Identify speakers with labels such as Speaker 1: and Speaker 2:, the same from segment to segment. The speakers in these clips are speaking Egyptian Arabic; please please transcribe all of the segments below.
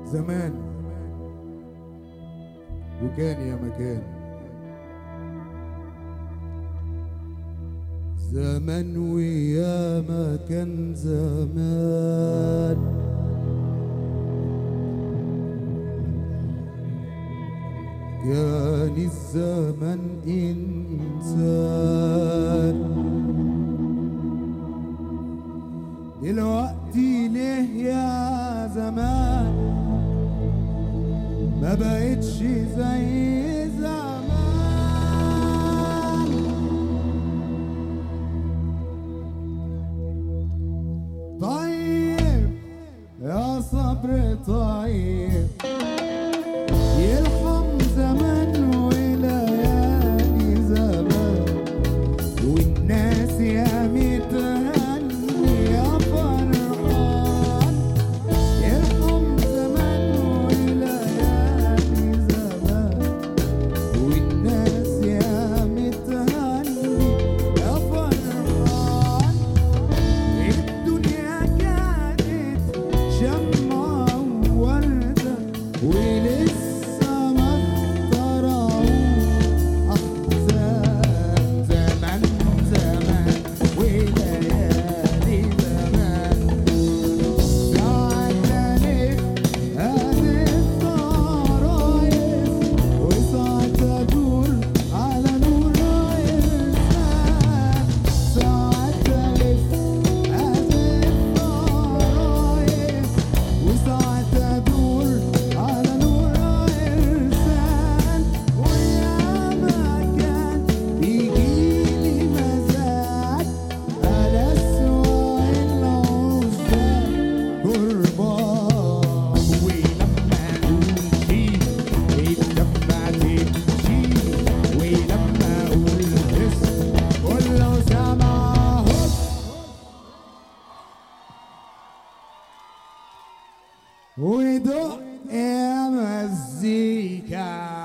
Speaker 1: زمان وكان يا مكان زمان ويا ما كان زمان كان الزمن إنسان دلوقتي ليه يا زمان ما بقتش زي زمان طيب يا صبر طيب يرحم زمان وليالي زمان والناس يا متهني يا فرحان يرحم زمان وليالي زمان والناس يا متهني يا فرحان الدنيا كانت شمعة ووردة ولسه ما اخترعوش أحزان زمان زمان وليالي زمان ساعة ألف ألف ضرايب وساعة أدور على نور إرسال ساعة ألف ألف ضرايب وساعة أدور على نور إرسال ويا ما كان بيجيلي مزاج على سواء العزاب قربان ولما أقول شي الدفع تمشي ولما أقول اسم كله سمع هوب ودق يا مزيكا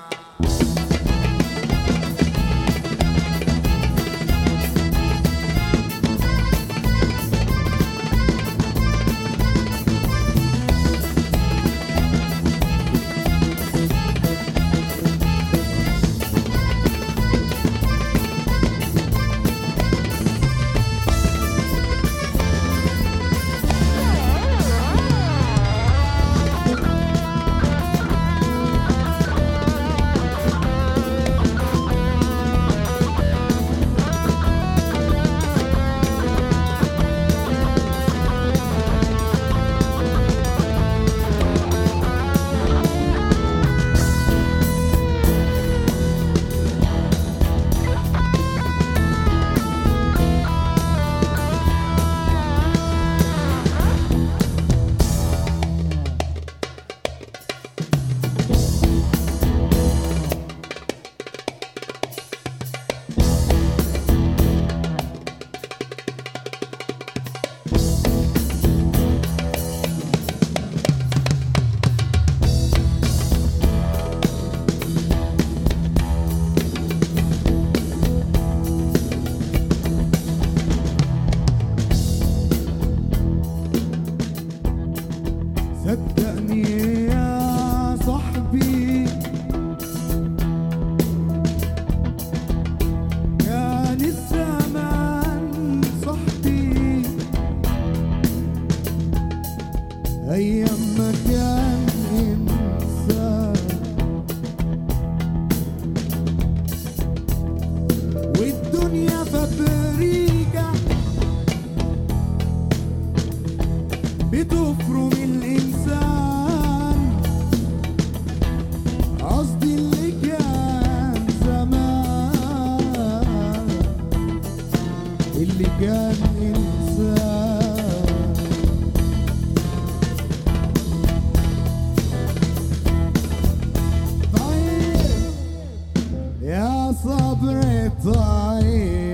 Speaker 1: صدقني يا صاحبي كان الزمان صاحبي أيام ما كان إنسان والدنيا فبريكة بتفرم الإنسان قصدي اللي كان زمان اللي كان إنسان طيب يا صبر طيب